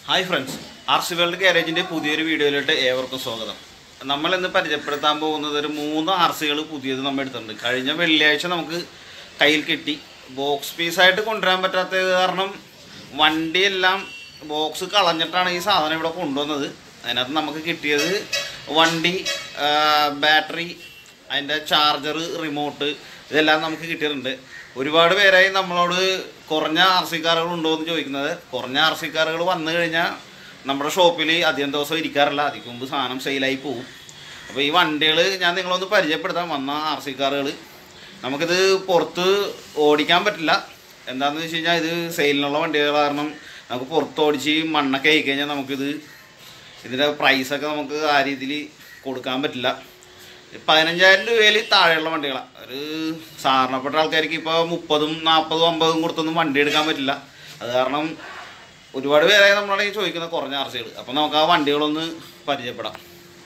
Hi friends R C world ഗാരേജിൻ്റെ പുതിയൊരു വീഡിയോയിലോട്ട് ഏവർക്കും സ്വാഗതം നമ്മൾ ഇന്ന് പരിചയപ്പെടുത്താൻ പോകുന്നത് ഒരു മൂന്ന് ആർ സികൾ പുതിയത് നമ്മൾ എടുത്തിട്ടുണ്ട് കഴിഞ്ഞ വെള്ളിയാഴ്ച നമുക്ക് കയ്യിൽ കിട്ടി ബോക്സ് പീസായിട്ട് കൊണ്ടുവരാൻ പറ്റാത്തത് കാരണം വണ്ടിയെല്ലാം ബോക്സ് കളഞ്ഞിട്ടാണ് ഈ സാധനം ഇവിടെ കൊണ്ടുവന്നത് അതിനകത്ത് നമുക്ക് കിട്ടിയത് വണ്ടി ബാറ്ററി അതിൻ്റെ ചാർജർ റിമോട്ട് ഇതെല്ലാം നമുക്ക് കിട്ടിയിട്ടുണ്ട് ഒരുപാട് പേരായി നമ്മളോട് കുറഞ്ഞ ആർ സി കാറുകൾ ഉണ്ടോ എന്ന് ചോദിക്കുന്നത് കുറഞ്ഞ ആർ സി കാറുകൾ വന്നു കഴിഞ്ഞാൽ നമ്മുടെ ഷോപ്പിൽ അധികം ദിവസം ഇരിക്കാറില്ല അതിക്ക് മുമ്പ് സാധനം സെയിലായി പോകും അപ്പോൾ ഈ വണ്ടികൾ ഞാൻ നിങ്ങളൊന്ന് പരിചയപ്പെടുത്താം വന്ന ആർ സി കാറുകൾ നമുക്കിത് പുറത്ത് ഓടിക്കാൻ പറ്റില്ല എന്താണെന്ന് വെച്ച് കഴിഞ്ഞാൽ ഇത് സെയിലിനുള്ള വണ്ടികൾ കാരണം നമുക്ക് പുറത്ത് ഓടിച്ച് മണ്ണൊക്കെ ആയി കഴിഞ്ഞാൽ നമുക്കിത് ഇതിൻ്റെ പ്രൈസൊക്കെ നമുക്ക് ആ രീതിയിൽ കൊടുക്കാൻ പറ്റില്ല പതിനഞ്ചായിരം രൂപയിൽ താഴെയുള്ള വണ്ടികളാണ് ഒരു സാധാരണപ്പെട്ട ആൾക്കാർക്ക് ഇപ്പോൾ മുപ്പതും നാൽപ്പതും അമ്പതും കൊടുത്തൊന്നും വണ്ടി എടുക്കാൻ പറ്റില്ല അത് കാരണം ഒരുപാട് പേരായി നമ്മളാണ് ഈ ചോദിക്കുന്ന കുറഞ്ഞ ആർസികൾ അപ്പോൾ നമുക്ക് ആ വണ്ടികളൊന്ന് പരിചയപ്പെടാം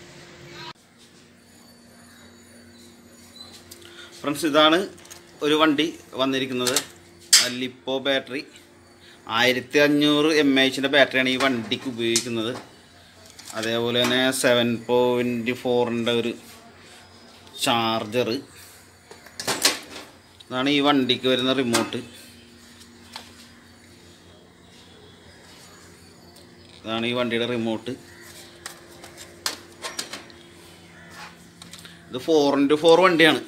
ഫ്രണ്ട്സ് ഇതാണ് ഒരു വണ്ടി വന്നിരിക്കുന്നത് ലിപ്പോ ബാറ്ററി ആയിരത്തി അഞ്ഞൂറ് എം എച്ചിൻ്റെ ബാറ്ററിയാണ് ഈ വണ്ടിക്ക് ഉപയോഗിക്കുന്നത് അതേപോലെ തന്നെ സെവൻ പോയിൻറ്റ് ഫോറിൻ്റെ ഒരു ചാർജർ ഇതാണ് ഈ വണ്ടിക്ക് വരുന്ന റിമോട്ട് ഇതാണ് ഈ വണ്ടിയുടെ റിമോട്ട് ഇത് ഫോർ ഇൻറ്റു ഫോർ വണ്ടിയാണ്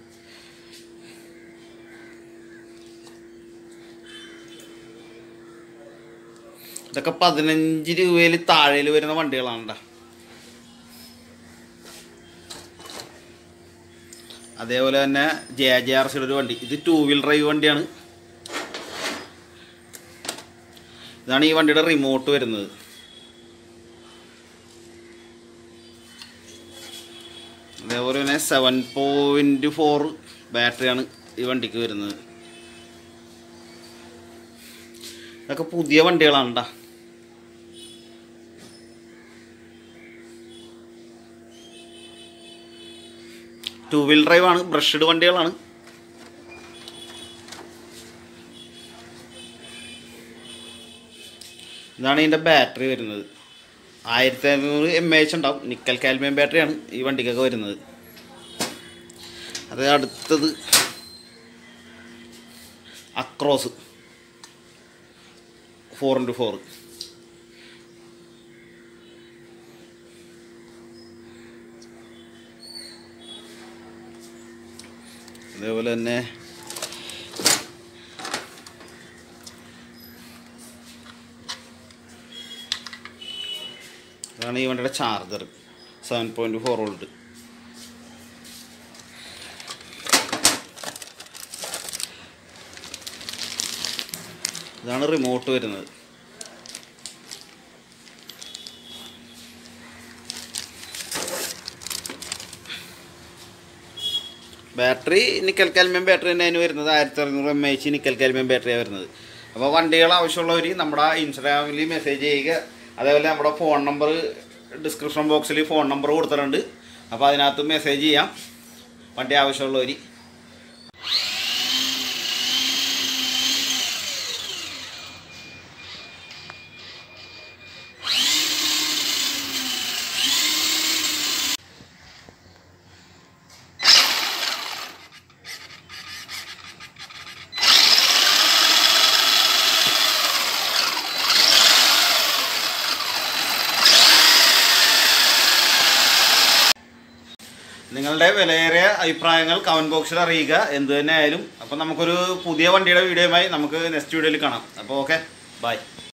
ഇതൊക്കെ പതിനഞ്ച് രൂപയിൽ താഴെയിൽ വരുന്ന വണ്ടികളാണ് ട്ടാ. അതേപോലെ തന്നെ ജെ ജെ ആർ സിയുടെ ഒരു വണ്ടി ഇത് ടൂ വീൽ ഡ്രൈവ് വണ്ടിയാണ് ഇതാണ് ഈ വണ്ടിയുടെ റിമോട്ട് വരുന്നത് അതേപോലെ തന്നെ സെവൻ പോയിൻറ്റ് ഫോർ ബാറ്ററിയാണ് ഈ വണ്ടിക്ക് വരുന്നത് ഇതൊക്കെ പുതിയ വണ്ടികളാണ് ട്ടാ. ടൂ വീൽ ഡ്രൈവ് ആണ് ബ്രഷ്ഡ് വണ്ടികളാണ് ഇതാണ് ഇതിൻ്റെ ബാറ്ററി വരുന്നത് ആയിരത്തി അഞ്ഞൂറ് എം എച്ച് ഉണ്ടാവും നിക്കൽ കാൽമിയം ബാറ്ററിയാണ് ഈ വണ്ടിക്കൊക്കെ വരുന്നത് അത് അടുത്തത് അക്രോസ് ഫോർ ഇൻറ്റു ഫോർ അതേപോലെ തന്നെ ഇതാണ് ഈ വണ്ടിയുടെ charger seven point four volt ഇതാണ് റിമോട്ട് വരുന്നത് ബാറ്ററി നിക്കൽ കാൽമിയം ബാറ്ററി തന്നെ അതിന് വരുന്നത് ആയിരത്തി അറുന്നൂറ് എം എച്ച് നിക്കൽ കാൽമിയം ബാറ്ററിയാണ് വരുന്നത് അപ്പോൾ വണ്ടികൾ ആവശ്യമുള്ളവർ നമ്മുടെ ഇൻസ്റ്റാഗ്രാമിൽ മെസ്സേജ് ചെയ്യുക അതേപോലെ നമ്മുടെ ഫോൺ നമ്പർ ഡിസ്ക്രിപ്ഷൻ ബോക്സിൽ ഫോൺ നമ്പർ കൊടുത്തിട്ടുണ്ട് അപ്പോൾ അതിനകത്ത് മെസ്സേജ് ചെയ്യാം വണ്ടി ആവശ്യമുള്ളവർ നിങ്ങളുടെ വിലയേറിയ അഭിപ്രായങ്ങൾ കമൻറ്റ് ബോക്സിൽ അറിയിക്കുക എന്ത് തന്നെ ആയാലും അപ്പോൾ നമുക്കൊരു പുതിയ വണ്ടിയുടെ വീഡിയോയുമായി നമുക്ക് നെക്സ്റ്റ് വീഡിയോയിൽ കാണാം അപ്പോൾ ഓക്കെ ബൈ